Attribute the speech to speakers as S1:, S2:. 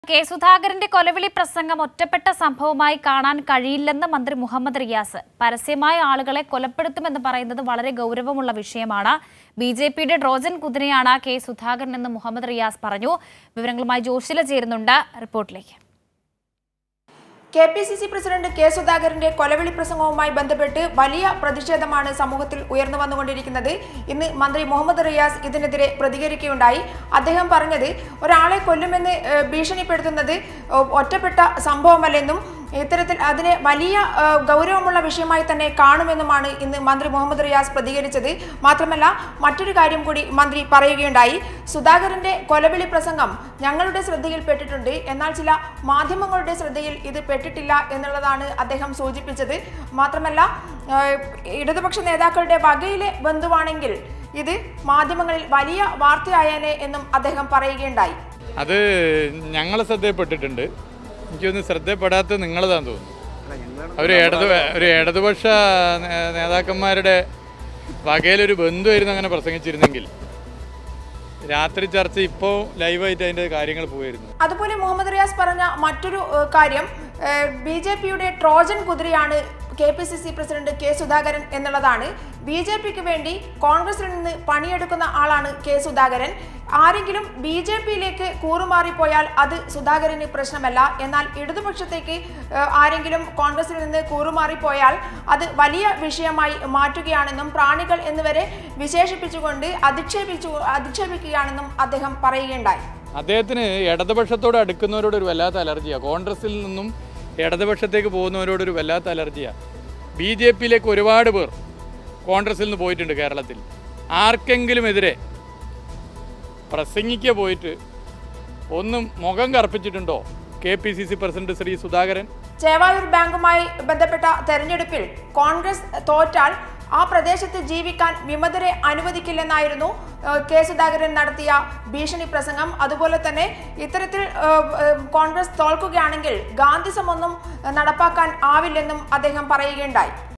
S1: K സുധാകരന്റെ കൊലവിളി പ്രസംഗം ഒറ്റപ്പെട്ട സംഭവമായി കാണാൻ കഴിയില്ലെന്ന് മന്ത്രി മുഹമ്മദ് റിയാസ് പരസ്യമായ ആളുകളെ കൊലപ്പെടുത്തുമെന്ന് പറയുന്നത് വളരെ ഗൗരവമുള്ള വിഷയമാണ് ബി ജെ പിയുടെ ഡ്രോജൻ കുതിരയാണ് കെ സുധാകരൻ എന്ന് മുഹമ്മദ് റിയാസ് പറഞ്ഞു വിവരങ്ങളുമായി ജോഷില ചേരുന്നുണ്ട് റിപ്പോർട്ടിലേക്ക്
S2: K P C C president K സുധാകരന്റെ കൊലവിളി പ്രസംഗവുമായി ബന്ധപ്പെട്ട് വലിയ പ്രതിഷേധമാണ് സമൂഹത്തിൽ ഉയർന്നു വന്നുകൊണ്ടിരിക്കുന്നത് ഇന്ന് മന്ത്രി മുഹമ്മദ് റിയാസ് ഇതിനെതിരെ പ്രതികരിക്കുകയുണ്ടായി അദ്ദേഹം പറഞ്ഞത് ഒരാളെ കൊല്ലുമെന്ന് ഏഹ്, ഭീഷണിപ്പെടുത്തുന്നത് ഒ- ഒറ്റപ്പെട്ട സംഭവമല്ലെന്നും ഇത്തരത്തിൽ അതിനെ വലിയ ഏഹ്, ഗൗരവമുള്ള വിഷയമായി തന്നെ കാണുമെന്നുമാണ് ഇന്ന് മന്ത്രി മുഹമ്മദ് റിയാസ് പ്രതികരിച്ചത് മാത്രമല്ല മറ്റൊരു കാര്യം കൂടി മന്ത്രി പറയുകയുണ്ടായി സുധാകരന്റെ കൊലവിളി പ്രസംഗം ഞങ്ങളുടെ ശ്രദ്ധയിൽപ്പെട്ടിട്ടുണ്ട് എന്നാൽ ചില മാധ്യമങ്ങളുടെ ശ്രദ്ധയിൽ ഇത് പെട്ടിട്ടില്ല എന്നുള്ളതാണ് അദ്ദേഹം സൂചിപ്പിച്ചത് മാത്രമല്ല ഏഹ്, ഇടതുപക്ഷ നേതാക്കളുടെ വകയിലെ ബന്ധുവാണെങ്കിൽ ഇത് മാധ്യമങ്ങളിൽ വലിയ വാർത്തയായേനെ എന്നും അദ്ദേഹം പറയുകയുണ്ടായി
S3: അത് ഞങ്ങളെ ശ്രദ്ധയിൽപ്പെട്ടിട്ടുണ്ട് എനിക്കൊന്ന് ശ്രദ്ധപ്പെടാത്തത് നിങ്ങളതാന്ന് തോന്നുന്നു അവർ ഇടത് ഒരു ഇടതുപക്ഷ നേ- നേതാക്കന്മാരുടെ വകയിലൊരു ബന്ധുവായിരുന്നു അങ്ങനെ പ്രസംഗിച്ചിരുന്നെങ്കിൽ രാത്രി ചർച്ച ഇപ്പോൾ ലൈവായിട്ട് അതിൻ്റെ കാര്യങ്ങൾ പോയിരുന്നു
S2: അതുപോലെ മുഹമ്മദ് റിയാസ് പറഞ്ഞ മറ്റൊരു ഏഹ്, കാര്യം ബി ജെ പിയുടെ ട്രോജൻ കുതിരയാണ് K P C C president K Sudhakaran എന്നുള്ളതാണ് ബി ജെ പിക്ക് വേണ്ടി കോൺഗ്രസിൽ നിന്ന് പണിയെടുക്കുന്ന ആളാണ് കെ സുധാകരൻ ആരെങ്കിലും ബി ജെ പിയിലേക്ക് കൂറുമാറിപ്പോയാൽ അത് സുധാകരന് പ്രശ്നമല്ല എന്നാൽ ഇടതുപക്ഷത്തേക്ക് ഏഹ്, ആരെങ്കിലും കോൺഗ്രസിൽ നിന്ന് കൂറുമാറിപ്പോയാൽ അത് വലിയ വിഷയമായി മാറ്റുകയാണെന്നും പ്രാണികൾ എന്നിവരെ വിശേഷിപ്പിച്ചുകൊണ്ട് അധിക്ഷേപിച്ചു അധിക്ഷേപിക്കുകയാണെന്നും അദ്ദേഹം പറയുകയുണ്ടായി
S3: അദ്ദേഹത്തിന് ഇടതുപക്ഷത്തോട് അടുക്കുന്നവരോട് ഒരു വല്ലാത്ത അലർജിയാണ് കോൺഗ്രസിൽ നിന്നും ഇടതുപക്ഷത്തേക്ക് പോകുന്നവരോട് ഒരു വല്ലാത്ത അലർജിയാണ് ബി ജെ പിയിലേക്ക് ഒരുപാട് പേർ കോൺഗ്രസിൽ നിന്ന് പോയിട്ടുണ്ട് കേരളത്തിൽ ആർക്കെങ്കിലും എതിരെ പ്രസംഗിക്കുക പോയിട്ട് ഒന്നും മുഖം കറുപ്പിച്ചിട്ടുണ്ടോ K P C C president Shri Sudhakaran
S2: Chevayur ബാങ്കുമായി ബന്ധപ്പെട്ട തെരഞ്ഞെടുപ്പിൽ കോൺഗ്രസ് തോറ്റാൽ ആ പ്രദേശത്ത് ജീവിക്കാൻ വിമതരെ അനുവദിക്കില്ലെന്നായിരുന്നു ഏഹ്, കെ സുധാകരൻ നടത്തിയ ഭീഷണി പ്രസംഗം അതുപോലെ തന്നെ ഇത്തരത്തിൽ ഏഹ്, ഏഹ്, കോൺഗ്രസ് തോൽക്കുകയാണെങ്കിൽ ഗാന്ധിസം ഒന്നും നടപ്പാക്കാൻ ആവില്ലെന്നും അദ്ദേഹം പറയുകയുണ്ടായി